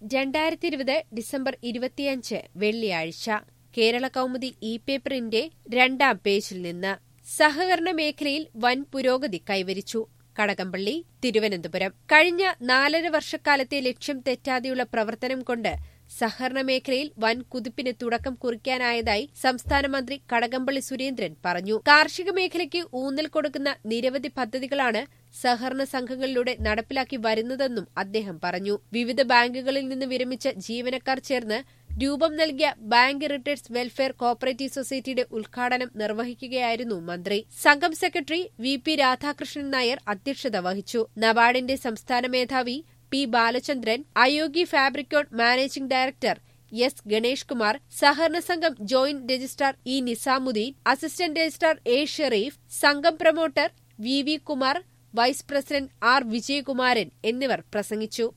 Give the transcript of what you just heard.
രണ്ടായിരത്തി ഇരുപത് ഡിസംബർ ഇരുപത്തിയഞ്ച് വെള്ളിയാഴ്ച കേരള കൗമുദി ഇ പേപ്പറിന്റെ രണ്ടാം പേജിൽ നിന്ന് സഹകരണ മേഖലയിൽ വൻ പുരോഗതി കൈവരിച്ചു കടകംപള്ളി തിരുവനന്തപുരം കഴിഞ്ഞ നാലര വർഷക്കാലത്തെ ലക്ഷ്യം തെറ്റാതെയുള്ള പ്രവർത്തനം കൊണ്ട് സഹകരണ മേഖലയിൽ വൻ കുതിപ്പിന് തുടക്കം കുറിക്കാനായതായി സംസ്ഥാന മന്ത്രി കടകംപള്ളി സുരേന്ദ്രൻ പറഞ്ഞു കാർഷിക മേഖലയ്ക്ക് ഊന്നൽ കൊടുക്കുന്ന നിരവധി പദ്ധതികളാണ് സഹകരണ സംഘങ്ങളിലൂടെ നടപ്പിലാക്കി വരുന്നതെന്നും അദ്ദേഹം പറഞ്ഞു വിവിധ ബാങ്കുകളിൽ നിന്ന് വിരമിച്ച ജീവനക്കാർ ചേർന്ന് രൂപം നൽകിയ ബാങ്ക് റിട്ടേഴ്സ് വെൽഫെയർ കോപ്പറേറ്റീവ് സൊസൈറ്റിയുടെ ഉദ്ഘാടനം നിർവഹിക്കുകയായിരുന്നു മന്ത്രി സംഘം secretary V P Radhakrishnan Nair അധ്യക്ഷത വഹിച്ചു നബാർഡിന്റെ സംസ്ഥാന മേധാവി പി ബാലചന്ദ്രൻ അയോഗി Fabricon managing director S Ganesh Kumar സഹകരണ സംഘം joint registrar E Nizamuddin assistant registrar A Sherif സംഘം promoter V V Kumar vice president R Vijayakumaran എന്നിവർ പ്രസംഗിച്ചു